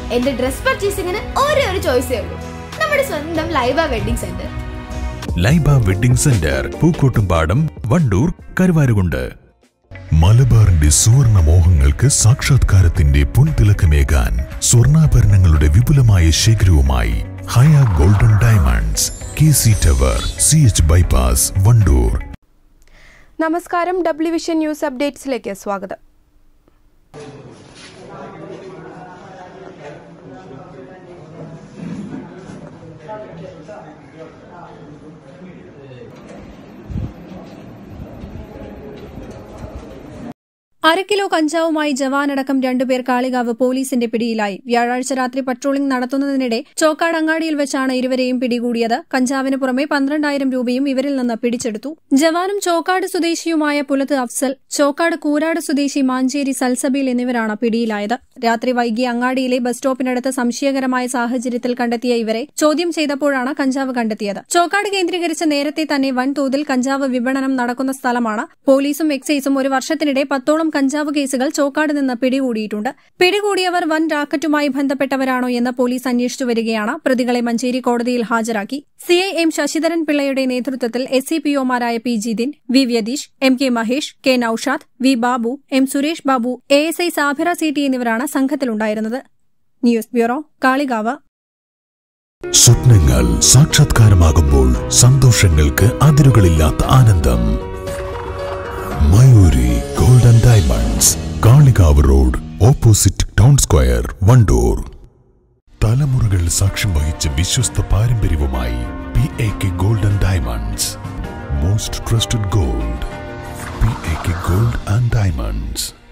എന്റെ ഡ്രസ് പർച്ചേസിംഗിന് ഒരേ ഒരു ചോയ്സേ ഉള്ളൂ നമ്മുടെ സ്വന്തം Laiba wedding centre Laiba wedding centre Pookkottumpadam Wandoor Karuvarakundu മലബാറിന്റെ സുവർണ മോഹങ്ങൾക്ക് സാക്ഷാത്കാരത്തിന്റെ പൊൻതിളക്കമേകാൻ സ്വർണ്ണാഭരണങ്ങളുടെ വിപുലമായ ശേഖരവുമായി Haya golden diamonds K C tower C H bypass Wandoor നമസ്കാരം ഡബ്ല്യു വിഷൻ ന്യൂസ് അപ്ഡേറ്റ്സിലേക്ക് സ്വാഗതം അര കിലോ കഞ്ചാവുമായി ജവാനടക്കം രണ്ടുപേർ കാളികാവ് പോലീസിന്റെ പിടിയിലായി വ്യാഴാഴ്ച രാത്രി പട്രോളിംഗ് നടത്തുന്നതിനിടെ ചോക്കാട് അങ്ങാടിയിൽ വെച്ചാണ് ഇരുവരെയും പിടികൂടിയത് കഞ്ചാവിന് പുറമെ പന്ത്രണ്ടായിരം രൂപയും ഇവരിൽ നിന്ന് പിടിച്ചെടുത്തു ജവാനും ചോക്കാട് സ്വദേശിയുമായ പുലത്ത് അഫ്സൽ ചോക്കാട് കൂരാട് സ്വദേശി മാഞ്ചേരി സൽസബീൽ എന്നിവരാണ് പിടിയിലായത് രാത്രി വൈകി അങ്ങാടിയിലെ ബസ് സ്റ്റോപ്പിനടുത്ത് സംശയകരമായ സാഹചര്യത്തിൽ കണ്ടെത്തിയ ഇവരെ ചോദ്യം ചെയ്തപ്പോഴാണ് കഞ്ചാവ് കണ്ടെത്തിയത് ചോക്കാട് കേന്ദ്രീകരിച്ച് നേരത്തെ തന്നെ വൻതോതിൽ കഞ്ചാവ് വിപണനം നടക്കുന്ന സ്ഥലമാണ് പോലീസും എക്സൈസും ഒരു വർഷത്തിനിടെ പത്തോളം കഞ്ചാവ് കേസുകൾ ചോക്കാട് നിന്ന് പിടികൂടിയിട്ടുണ്ട് പിടികൂടിയവർ വൻ റാക്കറ്റുമായി ബന്ധപ്പെട്ടവരാണോ എന്ന് പോലീസ് അന്വേഷിച്ചു വരികയാണ് പ്രതികളെ മഞ്ചേരി കോടതിയിൽ ഹാജരാക്കി സിഐ എം ശശിധരൻ പിള്ളയുടെ നേതൃത്വത്തിൽ എസ് സി പിഒമാരായ P Jithin V Vyatheesh M K Mahesh K Noushad V Babu M Suresh Babu A S I Sabira C T എന്നിവരാണ് സംഘത്തിലുണ്ടായിരുന്നത് ന്യൂസ് ബ്യൂറോ കാളികാവ് സ്വപ്നങ്ങൾ സാക്ഷാത്കാരമാകുമ്പോൾ സന്തോഷങ്ങൾക്ക് അതിരുകളില്ലാത്ത ആനന്ദം Mayuri golden diamonds Kalikavu road opposite town square Wandoor തലമുറകൾ സാക്ഷ്യം വഹിച്ച വിശ്വസ്ത പാരമ്പര്യവുമായി P A K golden diamonds most trusted gold P A K gold and diamonds